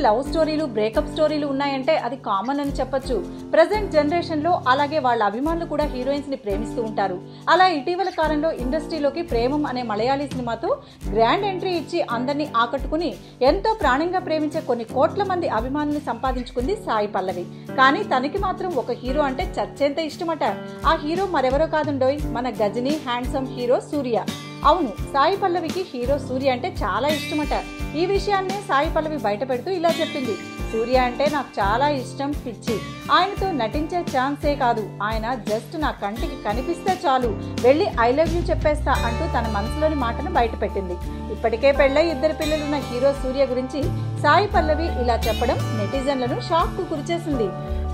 love స్టోరీలు breakup స్టోరీలు ఉన్నాయంటే అది కామన్ అని చెప్పొచ్చు ప్రజెంట్ జనరేషన్ లో అలాగే వాళ్ళ అభిమానులు కూడా హీరోయిన్స్ ని ప్రేమిస్తూ ఉంటారు అలా ఇటీవల కాలంలో ఇండస్ట్రీలోకి ప్రేమం అనే మలయాళీ సినిమాతో గ్రాండ్ ఎంట్రీ ఇచ్చి అందరినీ ఆకట్టుకుని ఎంతో ప్రాణంగా ప్రేమించే కొన్ని కోట్ల మంది అభిమానుల్ని సంపాదించుకుంది సాయి పల్లవి కానీ తనకి మాత్రం ఒక హీరో అంటే చచ్చేంత ఇష్టమట ఆ హీరో మరెవరో కాదుండోయ్ మన గజని హ్యాండ్సమ్ హీరో సూర్య అవును సాయి పల్లవికి హీరో సూర్య అంటే చాలా ఇష్టమట ఈ విషయాన్నే సాయి పల్లవి బయట పెడుతూ ఇలా చెప్పింది సూర్య అంటే నాకు చాలా ఇష్టం పిచ్చి ఆయనతో నటించే ఛాన్సే కాదు ఆయన జస్ట్ నా కంటికి కనిపిస్తే చాలు వెళ్ళి ఐ లవ్ యూ చెప్పేస్తా అంటూ తన మనసులోని మాటను బయట పెట్టింది ఇప్పటికే పెళ్ళై ఇద్దరు పిల్లలున్న హీరో సూర్య గురించి సాయి పల్లవి ఇలా చెప్పడం నెటిజన్లను షాక్ కు గురిచేసింది